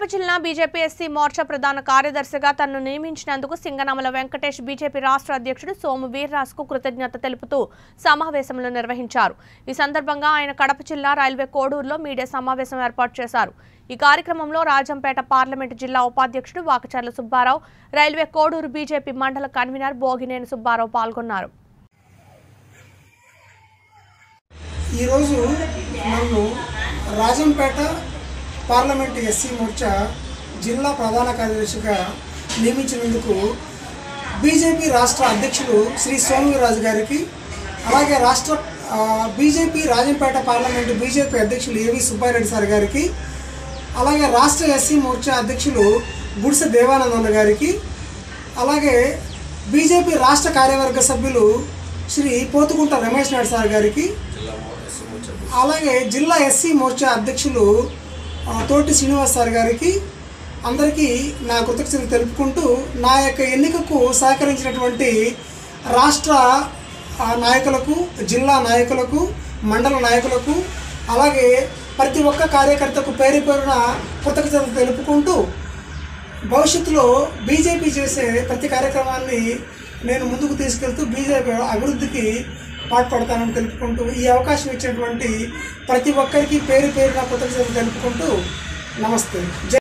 కడప జిల్లా BJP SC Morcha ప్రధాన కార్యదర్శిగా తనను నియమించినందుకు సింగనమల వెంకటేష్ బీజేపీ రాష్ట్ర అధ్యక్షుడు సోము వీర్రాజుకు కృతజ్ఞత తెలుపుతూ సమావేశంలో నిర్వహించారు ఈ సందర్భంగా ఆయన కడప జిల్లా రైల్వే కోడూరులో మీడియా సమావేశం ఏర్పాటు చేశారు ఈ కార్యక్రమంలో రాజంపేట పార్లమెంటు జిల్లా ఉపాధ్యక్షుడు వాకచర్ల సుబ్బారావు రైల్వే కోడూరు బీజేపీ మండల కన్వీనర్ భోగినేని సుబ్బారావు పాల్గొన్నారు ఈరోజు నన్ను రాజంపేట పార్లమెంట్ ఎస్సీ మోర్చా జిల్లా ప్రధాన కార్యదర్శిగా నియమించినందుకు బీజేపీ రాష్ట్ర అధ్యక్షులు శ్రీ సోమవీరాజు గారికి అలాగే రాష్ట్ర ఆ, బీజేపీ రాజంపేట పార్లమెంటు బీజేపీ అధ్యక్షులు ఏవి సుబ్బారెడ్డి సార్ గారికి అలాగే రాష్ట్ర ఎస్సీ మోర్చా అధ్యక్షులు గుడిసె దేవానందన్న గారికి అలాగే బీజేపీ రాష్ట్ర కార్యవర్గ సభ్యులు శ్రీ పోతుకుంట రమేష్ నాయుడు సార్ గారికి అలాగే జిల్లా ఎస్సీ మోర్చా అధ్యక్షులు ఆ, తోటి శ్రీనివాస్ సార్ గారికి అందరికీ నా కృతజ్ఞతలు తెలుపుకుంటూ నా యొక్క ఎన్నికకు సహకరించినటువంటి రాష్ట్ర ఆ, నాయకులకు జిల్లా నాయకులకు మండల నాయకులకు అలాగే ప్రతి ఒక్క కార్యకర్తకు పేరు పేరున కృతజ్ఞతలు తెలుపుకుంటూ భవిష్యత్తులో బీజేపీ చేసే ప్రతి కార్యక్రమాన్ని నేను ముందుకు తీసుకెళ్తూ బీజేపీ అభివృద్ధికి పాటుపడతానని తెలుపుకుంటూ ఈ అవకాశం ఇచ్చినటువంటి ప్రతి ఒక్కరికి పేరు పేరున కృతజ్ఞతలు తెలుపుకుంటూ నమస్తే జై